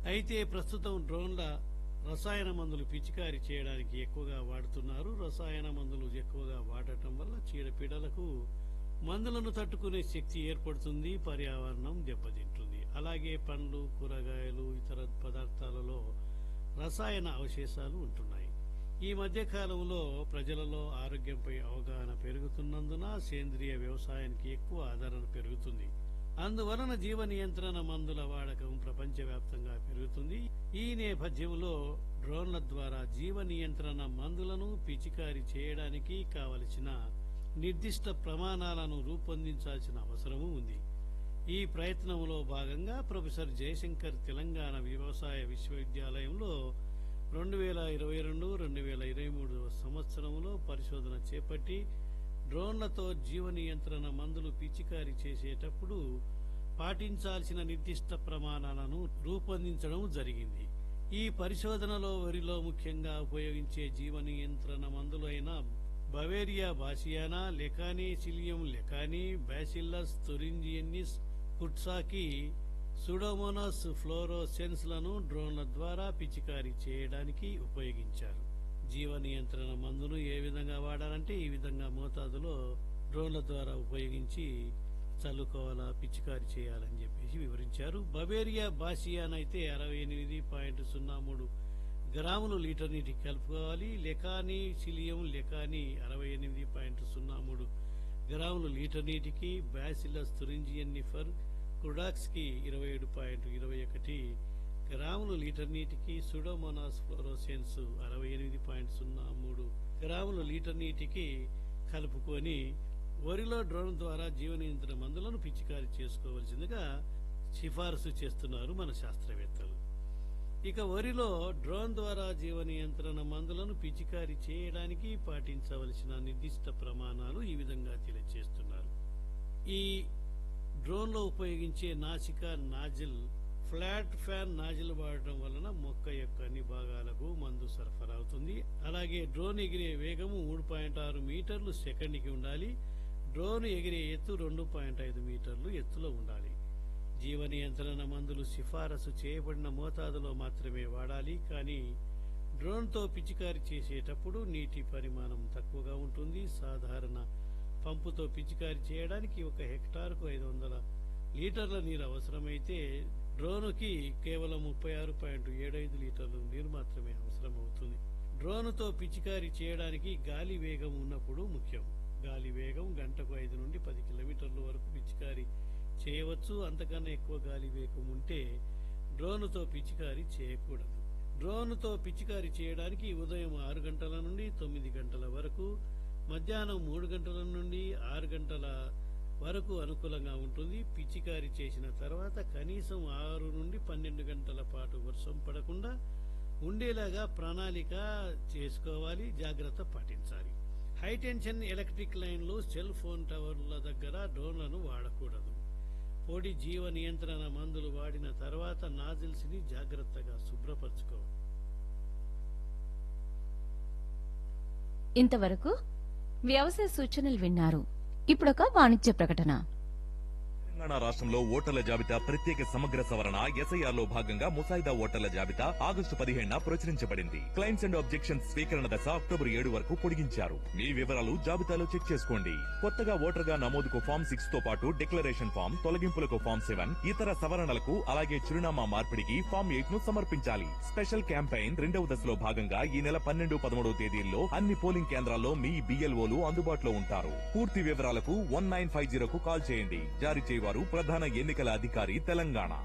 అయితే ప్రస్తుతం డ్రోన్ల రసాయన మందులు పిచికారీ చేయడానికి ఎక్కువగా వాడుతున్నారు రసాయన మందులు ఎక్కువగా వాడటం వల్ల చీడపీడలకు మందులను తట్టుకునే శక్తి ఏర్పడుతుంది పర్యావరణం దెబ్బతింటుంది అలాగే పండ్లు కూరగాయలు ఇతర పదార్థాలలో రసాయన అవశేషాలు ఉంటున్నాయి ఈ మధ్య కాలంలో ప్రజలలో ఆరోగ్యంపై అవగాహన పెరుగుతున్నందున సేంద్రియ వ్యవసాయానికి ఎక్కువ ఆదరణ పెరుగుతుంది అందువలన జీవ నియంత్రణ మందుల వాడకం ప్రపంచవ్యాప్తంగా పెరుగుతుంది ఈ నేపథ్యంలో డ్రోన్ల ద్వారా జీవ నియంత్రణ మందులను పిచికారీ చేయడానికి కావలసిన నిర్దిష్ట ప్రమాణాలను రూపొందించాల్సిన అవసరము ఉంది ఈ ప్రయత్నంలో భాగంగా ప్రొఫెసర్ జయశంకర్ తెలంగాణ వ్యవసాయ విశ్వవిద్యాలయంలో రెండు వేల ఇరవై రెండు రెండు వేల ఇరవై మూడు సంవత్సరంలో పరిశోధన చేపట్టి డ్రోన్లతో జీవ నియంత్రణ మందులు పిచికారీ చేసేటప్పుడు పాటించాల్సిన నిర్దిష్ట ప్రమాణాలను రూపొందించడం జరిగింది ఈ పరిశోధనలో వరిలో ముఖ్యంగా ఉపయోగించే జీవ నియంత్రణ మందులైన beauveria bassiana lecanicillium lecanii bacillus thuringiensis kurstaki pseudomonas fluorescens లను డ్రోన్ల ద్వారా పిచికారీ చేయడానికి ఉపయోగించారు జీవ నియంత్రణ మందును ఏ విధంగా వాడాలంటే ఈ విధంగా మోతాదులో డ్రోన్ల ద్వారా ఉపయోగించి చల్లుకోవాలా పిచికారీ చేయాలని చెప్పేసి వివరించారు బవేరియా బాసియాన్ అయితే అరవై ఎనిమిది పాయింట్ సున్నా మూడు గ్రాములు లీటర్ నీటికి కలుపుకోవాలి లెకాని సిలియం లెకాని అరవై ఎనిమిది పాయింట్ సున్నా మూడు గ్రాములు లీటర్ నీటికి బ్యాసిలస్ తురింజియన్నిఫర్ కుడాక్స్ కి ఇరవై ఏడు పాయింట్ ఇరవై ఒకటి గ్రాములు లీటర్ నీటికి సుడోమోనాస్ ఫ్లోరోసెన్స్ అరవై ఎనిమిది పాయింట్ సున్నా మూడు గ్రాములు లీటర్ నీటికి కలుపుకొని వరిలో డ్రోన్ ద్వారా జీవ నియంత్రణ మందులను పిచికారీ చేసుకోవలసిందిగా సిఫారసు చేస్తున్నారు మన శాస్త్రవేత్తలు ఇక వరిలో డ్రోన్ ద్వారా జీవ నియంత్రణ మందులను పిచికారీ చేయడానికి పాటించవలసిన నిర్దిష్ట ప్రమాణాలు ఈ విధంగా తెలియజేస్తున్నారు ఈ డ్రోన్లో ఉపయోగించే నాసిక నాజిల్ ఫ్లాట్ ఫ్యాన్ నాజిల్ వాడటం వలన మొక్క యొక్క అన్ని భాగాలకు మందు సరఫరా అవుతుంది అలాగే డ్రోన్ ఎగిరే వేగము మూడు పాయింట్ ఆరు మీటర్లు సెకండ్కి ఉండాలి డ్రోన్ ఎగిరే ఎత్తు రెండు పాయింట్ ఐదు మీటర్లు ఎత్తులో ఉండాలి జీవ నియంత్రణ మందులు సిఫారసు చేయబడిన మోతాదులో మాత్రమే వాడాలి కానీ డ్రోన్తో పిచికారీ చేసేటప్పుడు నీటి పరిమాణం తక్కువగా ఉంటుంది సాధారణ పంపుతో పిచికారీ చేయడానికి ఒక హెక్టార్కు ఐదు వందల లీటర్ల నీరు అవసరమైతే డ్రోనుకి కేవలం ముప్పై ఆరు పాయింట్ ఏడు ఐదు లీటర్ల నీరు మాత్రమే అవసరమవుతుంది డ్రోనుతో పిచికారీ చేయడానికి గాలి వేగం ఉన్నప్పుడు ముఖ్యం గాలి వేగం గంటకు ఐదు నుండి పది కిలోమీటర్ల వరకు పిచికారీ చేయవచ్చు అంతకన్నా ఎక్కువ గాలి వేగం ఉంటే డ్రోనుతో పిచికారీ చేయకూడదు డ్రోనుతో పిచికారీ చేయడానికి ఉదయం ఆరు గంటల నుండి తొమ్మిది గంటల వరకు మధ్యాహ్నం మూడు గంటల నుండి ఆరు గంటల వరకు అనుకూలంగా ఉంటుంది పిచికారీ చేసిన తర్వాత కనీసం ఆరు నుండి పన్నెండు గంటల పాటు వర్షం పడకుండా ఉండేలాగా ప్రణాళిక చేసుకోవాలి జాగ్రత్త పాటించాలి హై టెన్షన్ ఎలక్ట్రిక్ లైన్లు సెల్ ఫోన్ టవర్ల దగ్గర డ్రోన్లను వాడకూడదు పొడి జీవ నియంత్రణ మందులు వాడిన తర్వాత నాజిల్స్ ని జాగ్రత్తగా శుభ్రపరచుకోవాలి ఇంతవరకు వ్యవసాయ సూచనలు విన్నారు ఇప్పుడొక వాణిజ్య ప్రకటన తెలంగాణ రాష్ట్రంలో ఓటర్ల జాబితా ప్రత్యేక సమగ్ర సవరణ ఎస్ఐఆర్ లో భాగంగా ముసాయిదా ఓటర్ల జాబితా ఆగస్టు పదిహేడున ప్రచురించబడింది క్లైమ్స్ అండ్ ఆబ్జెక్షన్స్ స్వీకరణ దశ అక్టోబర్ ఏడు వరకు పొడిగించారు మీ వివరాలు జాబితాలో చెక్ చేసుకోండి కొత్తగా ఓటర్ గా నమోదుకు ఫామ్ సిక్స్ తో పాటు డిక్లరేషన్ ఫామ్ తొలగింపులకు ఫామ్ సెవెన్ ఇతర సవరణలకు అలాగే చిరునామా మార్పిడికి ఫామ్ ఎయిట్ ను సమర్పించాలి స్పెషల్ క్యాంపెయిన్ రెండవ దశలో భాగంగా ఈ నెల పన్నెండు పదమూడవ తేదీల్లో అన్ని పోలింగ్ కేంద్రాల్లో మీ బిఎల్ఓలు అందుబాటులో ఉంటారు పూర్తి వివరాలకు వన్ నైన్ ఫైవ్ జీరోకు కాల్ చేయండి జారీ చేయవారు ప్రధాన ఎన్నికల అధికారి తెలంగాణ